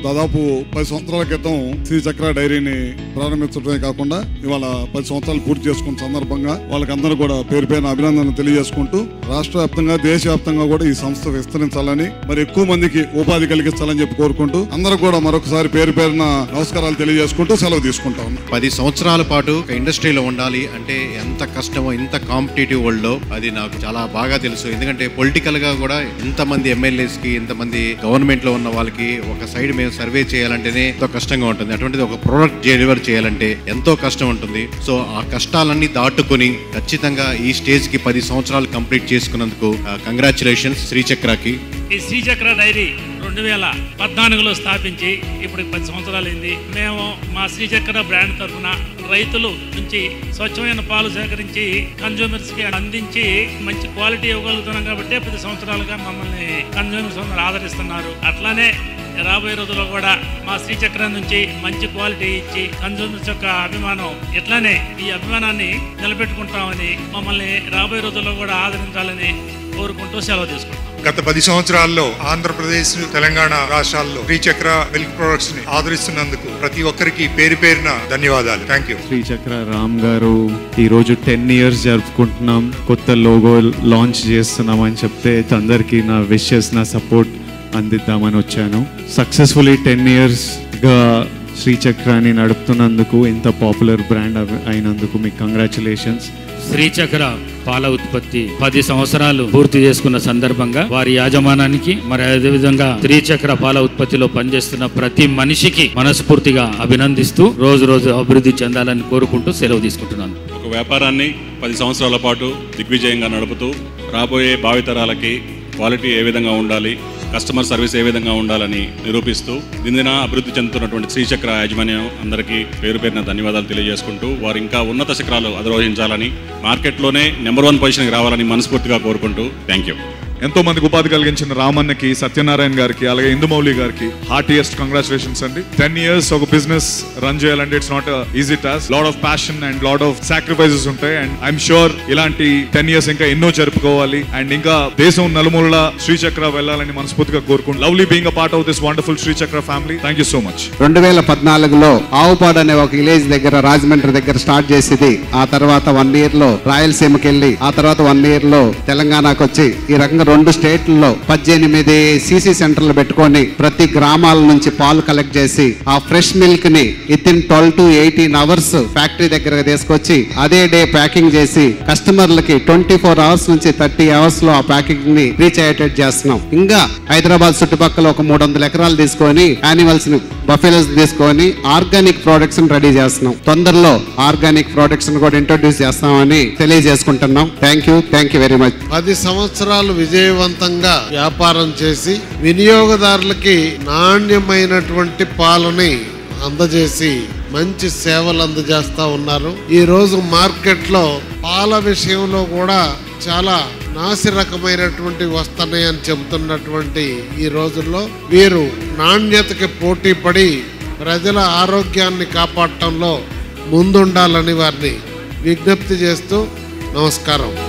దాదాపు పది సంవత్సరాల క్రితం శ్రీ చక్ర డైరీని ప్రారంభించడమే కాకుండా ఇవాళ పది సంవత్సరాలు పూర్తి చేసుకున్న సందర్భంగా వాళ్ళకందరూ కూడా పేరు పేరున అభినందనలు తెలియజేసుకుంటూ రాష్ట్ర వ్యాప్తంగా దేశవ్యాప్తంగా కూడా ఈ సంస్థ విస్తరించాలని మరి ఎక్కువ మందికి ఉపాధి కలిగించాలని చెప్పి కోరుకుంటూ అందరూ కూడా మరొకసారి పేరు పేరున నమస్కారాలు తెలియజేసుకుంటూ సెలవు తీసుకుంటా ఉన్నాం పది సంవత్సరాల పాటు ఒక ఇండస్ట్రీలో ఉండాలి అంటే ఎంత కష్టమో ఇంత కాంపిటేటివ్ వరల్డ్ లో అది నాకు చాలా బాగా తెలుసు ఎందుకంటే పొలిటికల్ గా కూడా ఎంతమంది ఎమ్మెల్యేస్ కి ఎంతమంది గవర్నమెంట్ లో ఉన్న వాళ్ళకి ఒక సైడ్ మేము సర్వే చేయాలంటేనే ఎంతో కష్టంగా ఉంటుంది అటువంటిది ఒక ప్రోడక్ట్ డెలివర్ చేయాలంటే ఎంతో కష్టం ఉంటుంది సో ఆ కష్టాలన్నీ దాటుకొని ఖచ్చితంగా ఈ స్టేజ్ కి పది సంవత్సరాలు కంప్లీట్ చేసుకున్నందుకు కంగ్రాచులేషన్స్ శ్రీచక్రకి ఈ శ్రీచక్ర డైరీ రెండు వేల పద్నాలుగులో స్థాపించి ఇప్పుడు పది సంవత్సరాలైంది మేము మా శ్రీచక్ర బ్రాండ్ తరఫున రైతులు నుంచి స్వచ్ఛమైన పాలు సేకరించి కన్జ్యూమర్స్ కి అందించి మంచి క్వాలిటీ ఇవ్వగలుగుతున్నాం కాబట్టి పది సంవత్సరాలుగా మమ్మల్ని కన్జ్యూమర్స్ అందరూ ఆదరిస్తున్నారు అట్లానే రాబోయే రోజుల్లో కూడా మా శ్రీచక్రం నుంచి మంచి క్వాలిటీ ఇచ్చి కన్జ్యూమర్స్ యొక్క అభిమానం ఇట్లానే ఈ అభిమానాన్ని నిలబెట్టుకుంటామని మమ్మల్ని రాబోయే రోజుల్లో కూడా ఆదరించాలని కోరుకుంటూ సెలవు తీసుకుంటాం గత పది సంవత్సరాల్లో ఆంధ్రప్రదేశ్ తెలంగాణ రాష్ట్రాల్లో శ్రీచక్ర మిల్క్ ప్రొడక్ట్స్ ని ఆదరిస్తున్నందుకు ప్రతి ఒక్కరికి పేరు పేరున ధన్యవాదాలు థ్యాంక్ యూ శ్రీచక్ర రామ్ గారు ఈరోజు టెన్ ఇయర్స్ జరుపుకుంటున్నాం కొత్త లోగో లాంచ్ చేస్తున్నాం అని చెప్తే అందరికీ నా విషెస్ నా సపోర్ట్ అందిద్దామని వచ్చాను సక్సెస్ఫుల్లీ టెన్ ఇయర్స్గా శ్రీచక్రాన్ని నడుపుతున్నందుకు ఇంత పాపులర్ బ్రాండ్ అయినందుకు మీకు కంగ్రాచులేషన్స్ శ్రీచక్ర పాల ఉత్పత్తి పది సంవత్సరాలు పూర్తి చేసుకున్న సందర్భంగా వారి యాజమానానికి మరి అదేవిధంగా శ్రీచక్ర పాల ఉత్పత్తిలో పనిచేస్తున్న ప్రతి మనిషికి మనస్ఫూర్తిగా అభినందిస్తూ రోజు రోజు అభివృద్ధి చెందాలని కోరుకుంటూ సెలవు తీసుకుంటున్నాను ఒక వ్యాపారాన్ని పది సంవత్సరాల పాటు దిగ్విజయంగా నడుపుతూ రాబోయే భావితరాలకి క్వాలిటీ ఏ విధంగా ఉండాలి కస్టమర్ సర్వీస్ ఏ విధంగా ఉండాలని నిరూపిస్తూ దినదిన అభివృద్ధి చెందుతున్నటువంటి శ్రీచక్ర యాజమాన్యం అందరికీ పేరు పేరున ధన్యవాదాలు తెలియజేసుకుంటూ వారు ఇంకా ఉన్నత శిఖరాలు అధిరోహించాలని మార్కెట్లోనే నెంబర్ వన్ పొజిషన్కి రావాలని మనస్ఫూర్తిగా కోరుకుంటూ థ్యాంక్ యూ ఎంతో మందికి ఉపాధి కలిగించిన రామన్నకి సత్యనారాయణ గారికి అలాగే ఇందుమౌలి గారికి హార్టియస్ట్ కంగ్రాచులేషన్స్ అండి టెన్ ఇయర్స్ ఒక బిజినెస్ రన్ చేయాలంటే it's not easy task lot of passion and lot of sacrifices ఉంటాయి అండ్ ఐఎమ్ షూర్ ఇలాంటి టెన్ ఇయర్స్ ఇంకా ఎన్నో జరుపుకోవాలి అండ్ ఇంకా దేశం నలుమూలల శ్రీచక్ర వెళ్ళాలని మనస్ఫూర్తిగా కోరుకుంటూ lovely being a part of this wonderful Srichakra family thank you so much రెండు వేల పద్నాలుగులో ఆవుపాడు అనే ఒక విలేజ్ దగ్గర రాజమండ్రి దగ్గర స్టార్ట్ చేసేది ఆ తర్వాత వన్ ఇయర్ లో రాయలసీమకి వెళ్ళి ఆ తర్వాత వన్ ఇయర్ లో తెలంగాణకు వచ్చి ఈ రకంగా రెండు స్టేట్లలో పద్దెనిమిది సీసీ సెంటర్లు పెట్టుకొని ప్రతి గ్రామాల నుంచి పాలు కలెక్ట్ చేసి ఆ ఫ్రెష్ మిల్క్ ని with in twelve to eighteen hours factory దగ్గరకు తీసుకొచ్చి అదే డే ప్యాకింగ్ చేసి కస్టమర్లకి ట్వంటీ ఫోర్ అవర్స్ నుంచి థర్టీ అవర్స్ లో ఆ ప్యాకింగ్ ని రీచ్ అయ్యేటట్టు చేస్తున్నాం ఇంకా హైదరాబాద్ చుట్టుపక్కల ఒక మూడు వందల ఎకరాలు తీసుకొని యానిమల్స్ ని బఫెలోస్ తీసుకొని ఆర్గానిక్ ప్రొడక్ట్స్ రెడీ చేస్తున్నాం తొందరలో ఆర్గానిక్ ప్రొడక్ట్స్ కూడా ఇంట్రొడ్యూస్ చేస్తామని తెలియజేసుకుంటున్నాం thank you thank you very much పది సంవత్సరాలు విజయవంతంగా వ్యాపారం చేసి వినియోగదారులకి నాణ్యమైనటువంటి పాలని అందజేసి మంచి సేవలు అందజేస్తా ఉన్నారు ఈ రోజు మార్కెట్లో పాల విషయంలో కూడా చాలా నాసి రకమైనటువంటి వస్తున్నాయని చెబుతున్నటువంటి ఈ రోజుల్లో వీరు నాణ్యతకి పోటీ పడి ప్రజల ఆరోగ్యాన్ని కాపాడటంలో ముందుండాలని వారిని విజ్ఞప్తి చేస్తూ నమస్కారం